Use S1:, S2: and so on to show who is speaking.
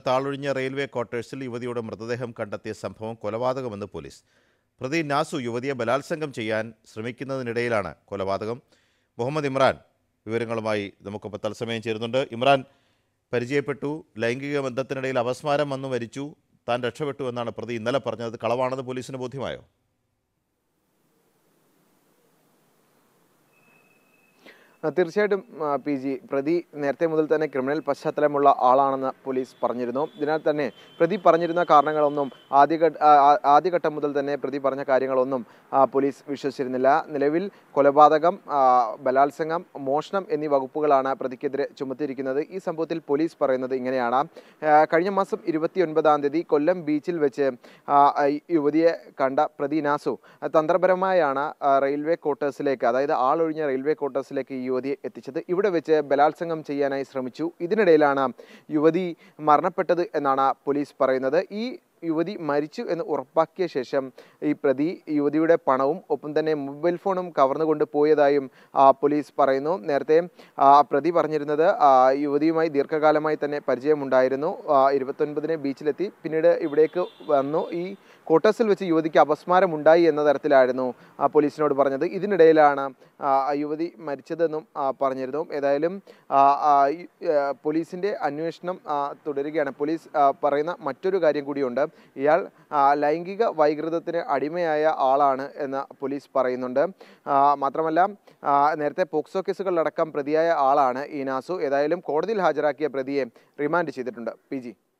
S1: താളൊഴിഞ്ഞ railway ക്വാർട്ടേഴ്സിൽ യുവതിയുടെ മൃതദേഹം കണ്ടെത്തിയ സംഭവം കൊലപാതകമെന്ന് പോലീസ് പ്രതി നാസു യുവതിയെ ബലാത്സംഗം ചെയ്യാൻ ശ്രമിക്കുന്നതിനിടയിലാണ് കൊലപാതകം മുഹമ്മദ് ഇമ്രാൻ വിവരങ്ങളുമായി നമുക്കൊപ്പം തത്സമയം ചേരുന്നുണ്ട് ഇമ്രാൻ പരിചയപ്പെട്ടു ലൈംഗിക ബന്ധത്തിനിടയിൽ അപസ്മാരം വന്നു മരിച്ചു താൻ രക്ഷപ്പെട്ടു എന്നാണ് പ്രതി ഇന്നലെ പറഞ്ഞത് കളവാണെന്ന് പോലീസിന് ബോധ്യമായോ
S2: ആ, തീർച്ചയായിട്ടും ആ, പി ജി പ്രതി നേരത്തെ മുതൽ തന്നെ ക്രിമിനൽ പശ്ചാത്തലമുള്ള ആളാണെന്ന് പോലീസ് പറഞ്ഞിരുന്നു ഇതിനാൽ തന്നെ പ്രതി പറഞ്ഞിരുന്ന കാരണങ്ങളൊന്നും ആദ്യഘട്ട ആ, ആ, ആദ്യഘട്ടം മുതൽ തന്നെ പ്രതി പറഞ്ഞ കാര്യങ്ങളൊന്നും ആ, പോലീസ് വിശ്വസിച്ചിരുന്നില്ല നിലവിൽ കൊലപാതകം ആ, ബലാത്സംഗം മോഷണം എന്നീ വകുപ്പുകളാണ് പ്രതിക്കെതിരെ ചുമത്തിയിരിക്കുന്നത് ഈ സംഭവത്തിൽ പോലീസ് പറയുന്നത് ഇങ്ങനെയാണ് ആ, കഴിഞ്ഞ മാസം ഇരുപത്തിയൊൻപതാം തീയതി കൊല്ലം ബീച്ചിൽ വെച്ച് ആ, ഈ യുവതിയെ കണ്ട പ്രതി നാസു തന്ത്രപരമായാണ് ആ, റെയിൽവേ ക്വാർട്ടേഴ്സിലേക്ക് അതായത് ആളൊഴിഞ്ഞ റെയിൽവേ ക്വാർട്ടേഴ്സിലേക്ക് ഈ യുവതിയെ എത്തിച്ചത് ഇവിടെ വെച്ച് ബലാത്സംഗം ചെയ്യാനായി ശ്രമിച്ചു ഇതിനിടയിലാണ് യുവതി മരണപ്പെട്ടത് എന്നാണ് പോലീസ് പറയുന്നത് ഈ യുവതി മരിച്ചു എന്ന് ഉറപ്പാക്കിയ ശേഷം ഈ പ്രതി യുവതിയുടെ പണവും ഒപ്പം തന്നെ മൊബൈൽ ഫോണും കവർന്നുകൊണ്ട് പോയതായും ആ, പോലീസ് പറയുന്നു നേരത്തെ ആ, പ്രതി പറഞ്ഞിരുന്നത് ആ, യുവതിയുമായി ദീർഘകാലമായി തന്നെ പരിചയമുണ്ടായിരുന്നു ആ, ഇരുപത്തൊൻപതിന് ബീച്ചിലെത്തി പിന്നീട് ഇവിടേക്ക് വന്നു ഈ ക്വാർട്ടേഴ്സിൽ വെച്ച് യുവതിക്ക് അപസ്മാരം ഉണ്ടായി എന്ന തരത്തിലായിരുന്നു ആ, പോലീസിനോട് പറഞ്ഞത് ഇതിനിടയിലാണ് ആ, ആ യുവതി മരിച്ചതെന്നും ആ, പറഞ്ഞിരുന്നു ഏതായാലും ആ, ആ, ഈ, ആ, പോലീസിന്റെ അന്വേഷണം ആ, തുടരുകയാണ് പോലീസ് ആ, പറയുന്ന മറ്റൊരു കാര്യം കൂടിയുണ്ട് ഇയാൾ ആ, ലൈംഗിക വൈകൃതത്തിന് അടിമയായ ആളാണ് എന്ന് പോലീസ് പറയുന്നുണ്ട് ആ, മാത്രമല്ല ആ, നേരത്തെ പോക്സോ കേസുകളിലടക്കം പ്രതിയായ ആളാണ് ഈ നാസു ഏതായാലും കോടതിയിൽ ഹാജരാക്കിയ പ്രതിയെ റിമാൻഡ് ചെയ്തിട്ടുണ്ട് പി ജി